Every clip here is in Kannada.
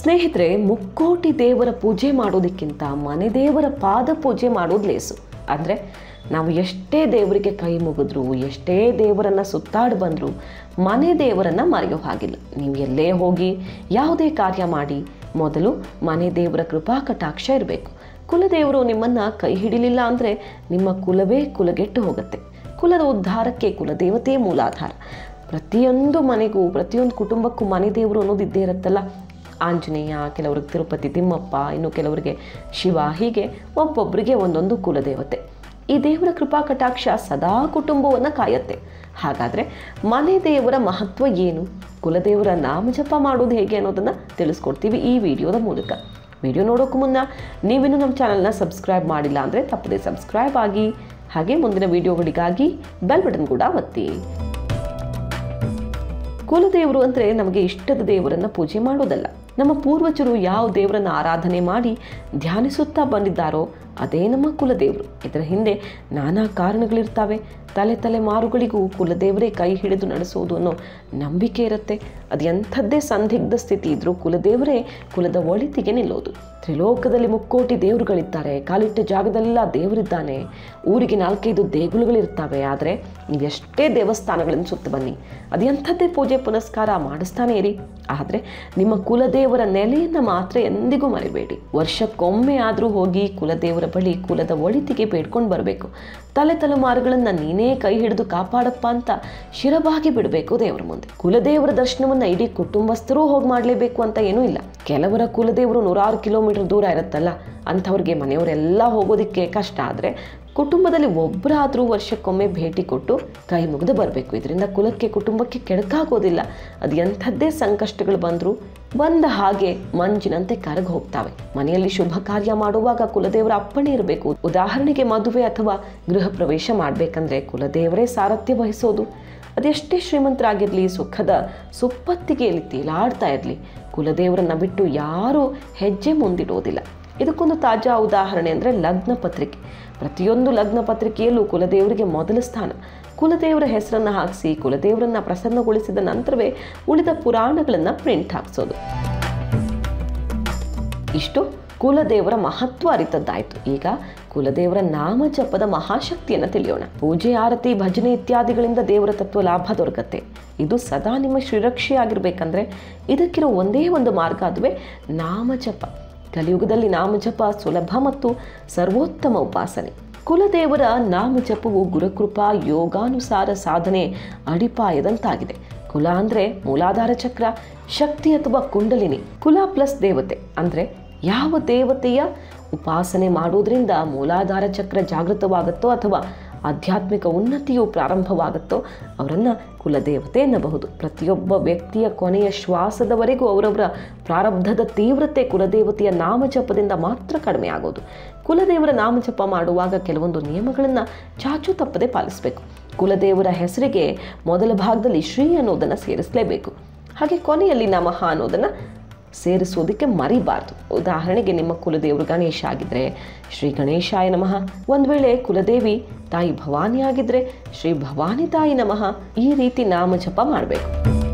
ಸ್ನೇಹಿತರೆ ಮುಕ್ಕೋಟಿ ದೇವರ ಪೂಜೆ ಮಾಡೋದಕ್ಕಿಂತ ಮನೆ ದೇವರ ಪಾದ ಪೂಜೆ ಮಾಡೋದು ಲೇಸು ಅಂದರೆ ನಾವು ಎಷ್ಟೇ ದೇವರಿಗೆ ಕೈ ಮುಗಿದ್ರು ಎಷ್ಟೇ ದೇವರನ್ನು ಸುತ್ತಾಡಿ ಬಂದರೂ ಮನೆ ದೇವರನ್ನು ಮರೆಯೋ ಹಾಗಿಲ್ಲ ನೀವು ಎಲ್ಲೇ ಹೋಗಿ ಯಾವುದೇ ಕಾರ್ಯ ಮಾಡಿ ಮೊದಲು ಮನೆ ದೇವರ ಕೃಪಾ ಕಟಾಕ್ಷ ಇರಬೇಕು ಕುಲದೇವರು ನಿಮ್ಮನ್ನು ಕೈ ಹಿಡಿಲಿಲ್ಲ ಅಂದರೆ ನಿಮ್ಮ ಕುಲವೇ ಕುಲಗೆಟ್ಟು ಹೋಗುತ್ತೆ ಕುಲದ ಉದ್ಧಾರಕ್ಕೆ ಕುಲದೇವತೆ ಮೂಲಾಧಾರ ಪ್ರತಿಯೊಂದು ಮನೆಗೂ ಪ್ರತಿಯೊಂದು ಕುಟುಂಬಕ್ಕೂ ಮನೆ ದೇವರು ಅನ್ನೋದು ಇದ್ದೇ ಇರುತ್ತಲ್ಲ ಆಂಜನೇಯ ಕೆಲವ್ರಿಗೆ ತಿರುಪತಿ ತಿಮ್ಮಪ್ಪ ಇನ್ನು ಕೆಲವರಿಗೆ ಶಿವ ಹೀಗೆ ಒಬ್ಬೊಬ್ಬರಿಗೆ ಒಂದೊಂದು ಕುಲದೇವತೆ ಈ ದೇವರ ಕೃಪಾ ಕಟಾಕ್ಷ ಸದಾ ಕುಟುಂಬವನ್ನು ಕಾಯತ್ತೆ ಹಾಗಾದರೆ ಮನೆ ದೇವರ ಮಹತ್ವ ಏನು ಕುಲದೇವರ ನಾಮಜಪ ಮಾಡೋದು ಹೇಗೆ ಅನ್ನೋದನ್ನು ತಿಳಿಸ್ಕೊಡ್ತೀವಿ ಈ ವಿಡಿಯೋದ ಮೂಲಕ ವಿಡಿಯೋ ನೋಡೋಕ್ಕೂ ಮುನ್ನ ನೀವಿನ್ನೂ ನಮ್ಮ ಚಾನಲ್ನ ಸಬ್ಸ್ಕ್ರೈಬ್ ಮಾಡಿಲ್ಲ ಅಂದರೆ ತಪ್ಪದೆ ಸಬ್ಸ್ಕ್ರೈಬ್ ಆಗಿ ಹಾಗೆ ಮುಂದಿನ ವಿಡಿಯೋಗಳಿಗಾಗಿ ಬೆಲ್ ಬಟನ್ ಕೂಡ ಒತ್ತಿ ಕುಲದೇವರು ಅಂದರೆ ನಮಗೆ ಇಷ್ಟದ ದೇವರನ್ನು ಪೂಜೆ ಮಾಡೋದಲ್ಲ ನಮ್ಮ ಪೂರ್ವಜರು ಯಾವ ದೇವರನ್ನು ಆರಾಧನೆ ಮಾಡಿ ಧ್ಯಾನಿಸುತ್ತಾ ಬಂದಿದ್ದಾರೋ ಅದೇ ನಮ್ಮ ಕುಲದೇವರು ಇದರ ಹಿಂದೆ ನಾನಾ ಕಾರಣಗಳಿರ್ತವೆ ತಲೆ ತಲೆಮಾರುಗಳಿಗೂ ಕುಲದೇವರೇ ಕೈ ಹಿಡಿದು ನಡೆಸೋದು ಅನ್ನೋ ನಂಬಿಕೆ ಇರುತ್ತೆ ಅದು ಎಂಥದ್ದೇ ಸಂದಿಗ್ಧ ಸ್ಥಿತಿ ಇದ್ರೂ ಕುಲದೇವರೇ ಕುಲದ ಒಳಿತಿಗೆ ನಿಲ್ಲೋದು ತ್ರಿಲೋಕದಲ್ಲಿ ಮುಕ್ಕೋಟಿ ದೇವರುಗಳಿದ್ದಾರೆ ಕಾಲಿಟ್ಟ ಜಾಗದಲ್ಲೆಲ್ಲ ದೇವರಿದ್ದಾನೆ ಊರಿಗೆ ನಾಲ್ಕೈದು ದೇಗುಲಗಳಿರ್ತವೆ ಆದರೆ ನೀವು ಎಷ್ಟೇ ದೇವಸ್ಥಾನಗಳನ್ನು ಸುತ್ತ ಬನ್ನಿ ಅದು ಎಂಥದ್ದೇ ಪೂಜೆ ಪುನಸ್ಕಾರ ಮಾಡಿಸ್ತಾನೆ ಇರಿ ಆದರೆ ನಿಮ್ಮ ಕುಲದೇವರ ನೆಲೆಯನ್ನು ಮಾತ್ರ ಎಂದಿಗೂ ಮರಿಬೇಡಿ ವರ್ಷಕ್ಕೊಮ್ಮೆ ಆದರೂ ಹೋಗಿ ಕುಲದೇವರ ಬಳಿ ಕುಲದ ಒಳಿತಿಗೆ ಬೇಡ್ಕೊಂಡು ಬರಬೇಕು ತಲೆ ತಲೆಮಾರುಗಳನ್ನು ನೀನೇ ಕೈ ಹಿಡಿದು ಕಾಪಾಡಪ್ಪ ಅಂತ ಶಿರಬಾಗಿ ಬಿಡಬೇಕು ದೇವರ ಮುಂದೆ ಕುಲದೇವರ ದರ್ಶನವನ್ನು ಇಡೀ ಕುಟುಂಬಸ್ಥರೂ ಹೋಗಿ ಮಾಡಲೇಬೇಕು ಅಂತ ಏನೂ ಇಲ್ಲ ಕೆಲವರ ಕುಲದೇವರು ನೂರಾರು ಕಿಲೋಮೀಟರ್ ದೂರ ಇರುತ್ತಲ್ಲ ಅಂಥವ್ರಿಗೆ ಮನೆಯವರೆಲ್ಲ ಹೋಗೋದಕ್ಕೆ ಕಷ್ಟ ಆದರೆ ಕುಟುಂಬದಲ್ಲಿ ಒಬ್ಬರಾದರೂ ವರ್ಷಕ್ಕೊಮ್ಮೆ ಭೇಟಿ ಕೊಟ್ಟು ಕೈ ಮುಗಿದು ಬರಬೇಕು ಇದರಿಂದ ಕುಲಕ್ಕೆ ಕುಟುಂಬಕ್ಕೆ ಕೆಡಕಾಗೋದಿಲ್ಲ ಅದು ಎಂಥದ್ದೇ ಸಂಕಷ್ಟಗಳು ಬಂದರೂ ಬಂದ ಹಾಗೆ ಮಂಜಿನಂತೆ ಕರಗಿ ಹೋಗ್ತಾವೆ ಮನೆಯಲ್ಲಿ ಶುಭ ಕಾರ್ಯ ಮಾಡುವಾಗ ಕುಲದೇವರ ಅಪ್ಪಣೆ ಇರಬೇಕು ಉದಾಹರಣೆಗೆ ಮದುವೆ ಅಥವಾ ಗೃಹ ಪ್ರವೇಶ ಮಾಡಬೇಕಂದ್ರೆ ಕುಲದೇವರೇ ಸಾರಥ್ಯ ವಹಿಸೋದು ಅದೆಷ್ಟೇ ಶ್ರೀಮಂತರಾಗಿರಲಿ ಸುಖದ ಸುಪ್ಪತ್ತಿಗೆಯಲ್ಲಿ ತೇಲಾಡ್ತಾ ಇರಲಿ ಕುಲದೇವರನ್ನ ಬಿಟ್ಟು ಯಾರೂ ಹೆಜ್ಜೆ ಮುಂದಿಡೋದಿಲ್ಲ ಇದಕ್ಕೊಂದು ತಾಜಾ ಉದಾಹರಣೆ ಅಂದರೆ ಲಗ್ನ ಪತ್ರಿಕೆ ಪ್ರತಿಯೊಂದು ಲಗ್ನ ಪತ್ರಿಕೆಯಲ್ಲೂ ಕುಲದೇವರಿಗೆ ಮೊದಲ ಸ್ಥಾನ ಕುಲದೇವರ ಹೆಸರನ್ನು ಹಾಕಿಸಿ ಕುಲದೇವರನ್ನ ಪ್ರಸನ್ನಗೊಳಿಸಿದ ನಂತರವೇ ಉಳಿದ ಪುರಾಣಗಳನ್ನು ಪ್ರಿಂಟ್ ಹಾಕ್ಸೋದು ಇಷ್ಟು ಕುಲದೇವರ ಮಹತ್ವ ಅರಿತದ್ದಾಯಿತು ಈಗ ಕುಲದೇವರ ನಾಮಜಪದ ಮಹಾಶಕ್ತಿಯನ್ನು ತಿಳಿಯೋಣ ಪೂಜೆ ಆರತಿ ಭಜನೆ ಇತ್ಯಾದಿಗಳಿಂದ ದೇವರ ತತ್ವ ಲಾಭ ದೊರಕತ್ತೆ ಇದು ಸದಾ ನಿಮ್ಮ ಶ್ರೀರಕ್ಷೆ ಆಗಿರ್ಬೇಕಂದ್ರೆ ಇದಕ್ಕಿರೋ ಒಂದೇ ಒಂದು ಮಾರ್ಗ ಅದುವೇ ನಾಮಜಪ ಕಲಿಯುಗದಲ್ಲಿ ನಾಮಜಪ ಸುಲಭ ಮತ್ತು ಸರ್ವೋತ್ತಮ ಉಪಾಸನೆ ಕುಲದೇವರ ನಾಮಜಪವು ಗುರುಕೃಪಾ ಯೋಗಾನುಸಾರ ಸಾಧನೆ ಅಡಿಪಾಯದಂತಾಗಿದೆ ಕುಲ ಅಂದರೆ ಮೂಲಾಧಾರ ಚಕ್ರ ಶಕ್ತಿ ಅಥವಾ ಕುಂಡಲಿನಿ ಕುಲ ಪ್ಲಸ್ ದೇವತೆ ಅಂದರೆ ಯಾವ ದೇವತೆಯ ಉಪಾಸನೆ ಮಾಡೋದ್ರಿಂದ ಮೂಲಾಧಾರ ಚಕ್ರ ಜಾಗೃತವಾಗುತ್ತೋ ಅಥವಾ ಆಧ್ಯಾತ್ಮಿಕ ಉನ್ನತಿಯು ಪ್ರಾರಂಭವಾಗುತ್ತೋ ಅವರನ್ನು ಕುಲದೇವತೆ ಎನ್ನಬಹುದು ಪ್ರತಿಯೊಬ್ಬ ವ್ಯಕ್ತಿಯ ಕೊನೆಯ ಶ್ವಾಸದವರೆಗೂ ಅವರವರ ಪ್ರಾರಬ್ಧದ ತೀವ್ರತೆ ಕುಲದೇವತೆಯ ನಾಮಜಪದಿಂದ ಮಾತ್ರ ಕಡಿಮೆ ಆಗೋದು ಕುಲದೇವರ ನಾಮಜಪ ಮಾಡುವಾಗ ಕೆಲವೊಂದು ನಿಯಮಗಳನ್ನು ಚಾಚು ತಪ್ಪದೆ ಪಾಲಿಸಬೇಕು ಕುಲದೇವರ ಹೆಸರಿಗೆ ಮೊದಲ ಭಾಗದಲ್ಲಿ ಶ್ರೀ ಅನ್ನೋದನ್ನು ಸೇರಿಸಲೇಬೇಕು ಹಾಗೆ ಕೊನೆಯಲ್ಲಿ ನಮಃ ಅನ್ನೋದನ್ನು ಸೇರಿಸೋದಕ್ಕೆ ಮರಿಬಾರ್ದು ಉದಾಹರಣೆಗೆ ನಿಮ್ಮ ಕುಲದೇವರು ಗಣೇಶ ಆಗಿದ್ದರೆ ಶ್ರೀ ಗಣೇಶಾಯ ನಮಃ ಒಂದು ವೇಳೆ ಕುಲದೇವಿ ತಾಯಿ ಭವಾನಿ ಆಗಿದ್ದರೆ ಶ್ರೀ ಭವಾನಿ ತಾಯಿ ನಮಃ ಈ ರೀತಿ ನಾಮಜಪ ಮಾಡಬೇಕು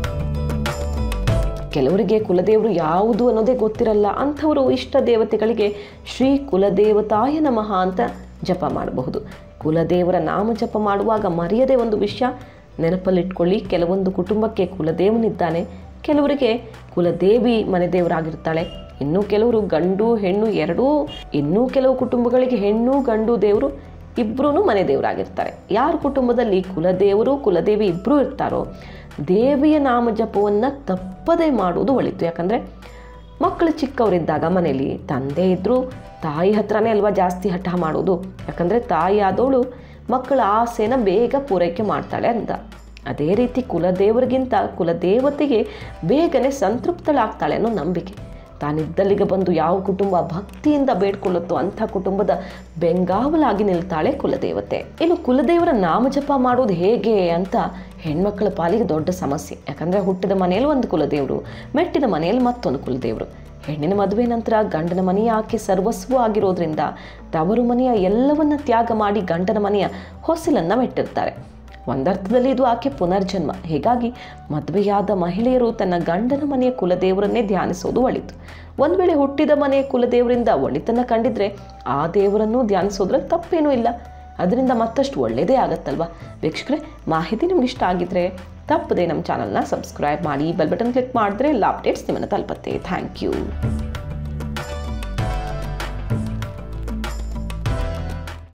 ಕೆಲವರಿಗೆ ಕುಲದೇವರು ಯಾವುದು ಅನ್ನೋದೇ ಗೊತ್ತಿರಲ್ಲ ಅಂಥವರು ಇಷ್ಟ ದೇವತೆಗಳಿಗೆ ಶ್ರೀ ಕುಲದೇವತಾಯ ನಮಃ ಅಂತ ಜಪ ಮಾಡಬಹುದು ಕುಲದೇವರ ನಾಮ ಜಪ ಮಾಡುವಾಗ ಮರೆಯದೆ ಒಂದು ವಿಷಯ ನೆನಪಲ್ಲಿಟ್ಕೊಳ್ಳಿ ಕೆಲವೊಂದು ಕುಟುಂಬಕ್ಕೆ ಕುಲದೇವನಿದ್ದಾನೆ ಕೆಲವರಿಗೆ ಕುಲದೇವಿ ಮನೆ ದೇವರಾಗಿರ್ತಾಳೆ ಇನ್ನು ಕೆಲವರು ಗಂಡು ಹೆಣ್ಣು ಎರಡೂ ಇನ್ನೂ ಕೆಲವು ಕುಟುಂಬಗಳಿಗೆ ಹೆಣ್ಣು ಗಂಡು ದೇವರು ಇಬ್ಬರೂ ಮನೆ ದೇವರಾಗಿರ್ತಾರೆ ಯಾರ ಕುಟುಂಬದಲ್ಲಿ ಕುಲದೇವರು ಕುಲದೇವಿ ಇಬ್ಬರೂ ಇರ್ತಾರೋ ದೇವಿಯ ನಾಮ ಜಪವನ್ನು ತಪ್ಪದೇ ಮಾಡುವುದು ಒಳಿತು ಯಾಕಂದರೆ ಮಕ್ಕಳು ಚಿಕ್ಕವರಿದ್ದಾಗ ಮನೇಲಿ ತಂದೆ ಇದ್ದರೂ ತಾಯಿ ಹತ್ರನೇ ಅಲ್ವಾ ಜಾಸ್ತಿ ಹಠ ಮಾಡೋದು ಯಾಕಂದರೆ ತಾಯಿ ಆದವಳು ಮಕ್ಕಳ ಆಸೆನ ಬೇಗ ಪೂರೈಕೆ ಮಾಡ್ತಾಳೆ ಅಂತ ಅದೇ ರೀತಿ ಕುಲದೇವರಿಗಿಂತ ಕುಲದೇವತೆಗೆ ಬೇಗನೆ ಸಂತೃಪ್ತಳಾಗ್ತಾಳೆ ಅನ್ನೋ ನಂಬಿಕೆ ತಾನಿದ್ದಲ್ಲಿಗೆ ಬಂದು ಯಾವ ಕುಟುಂಬ ಭಕ್ತಿಯಿಂದ ಬೇಡ್ಕೊಳ್ಳುತ್ತೋ ಅಂಥ ಕುಟುಂಬದ ಬೆಂಗಾವಲಾಗಿ ನಿಲ್ತಾಳೆ ಕುಲದೇವತೆ ಇನ್ನು ಕುಲದೇವರ ನಾಮಜಪ ಮಾಡೋದು ಹೇಗೆ ಅಂತ ಹೆಣ್ಮಕ್ಕಳ ಪಾಲಿಗೆ ದೊಡ್ಡ ಸಮಸ್ಯೆ ಯಾಕಂದರೆ ಹುಟ್ಟಿದ ಮನೆಯಲ್ಲಿ ಒಂದು ಕುಲದೇವರು ಮೆಟ್ಟಿದ ಮನೆಯಲ್ಲಿ ಮತ್ತೊಂದು ಕುಲದೇವರು ಹೆಣ್ಣಿನ ಮದುವೆ ನಂತರ ಗಂಡನ ಮನೆಯ ಆಕೆ ಸರ್ವಸ್ವ ಆಗಿರೋದ್ರಿಂದ ತವರು ಮನೆಯ ಎಲ್ಲವನ್ನ ತ್ಯಾಗ ಮಾಡಿ ಗಂಡನ ಮನೆಯ ಹೊಸಿಲನ್ನು ಮೆಟ್ಟಿರ್ತಾರೆ ಒಂದರ್ಥದಲ್ಲಿ ಇದು ಆಕೆ ಪುನರ್ಜನ್ಮ ಹೀಗಾಗಿ ಮದುವೆಯಾದ ಮಹಿಳೆಯರು ತನ್ನ ಗಂಡನ ಮನೆಯ ಕುಲದೇವರನ್ನೇ ಧ್ಯಾನಿಸೋದು ಒಳಿತು ಒಂದು ವೇಳೆ ಹುಟ್ಟಿದ ಮನೆಯ ಕುಲದೇವರಿಂದ ಒಳಿತನ್ನು ಕಂಡಿದ್ರೆ ಆ ದೇವರನ್ನು ಧ್ಯಾನಿಸೋದ್ರಲ್ಲಿ ತಪ್ಪೇನೂ ಇಲ್ಲ ಅದರಿಂದ ಮತ್ತಷ್ಟು ಒಳ್ಳೆಯದೇ ಆಗತ್ತಲ್ವಾ ವೀಕ್ಷಕರೇ ಮಾಹಿತಿ ನಿಮ್ಗೆ ಇಷ್ಟ ಆಗಿದ್ರೆ ತಪ್ಪದೆ ನಮ್ಮ ಚಾನಲ್ನ ಸಬ್ಸ್ಕ್ರೈಬ್ ಮಾಡಿ ಬೆಲ್ ಬಟನ್ ಕ್ಲಿಕ್ ಮಾಡಿದ್ರೆ ಎಲ್ಲ ಅಪ್ಡೇಟ್ಸ್ ನಿಮ್ಮನ್ನು ತಲುಪತ್ತೆ ಥ್ಯಾಂಕ್ ಯು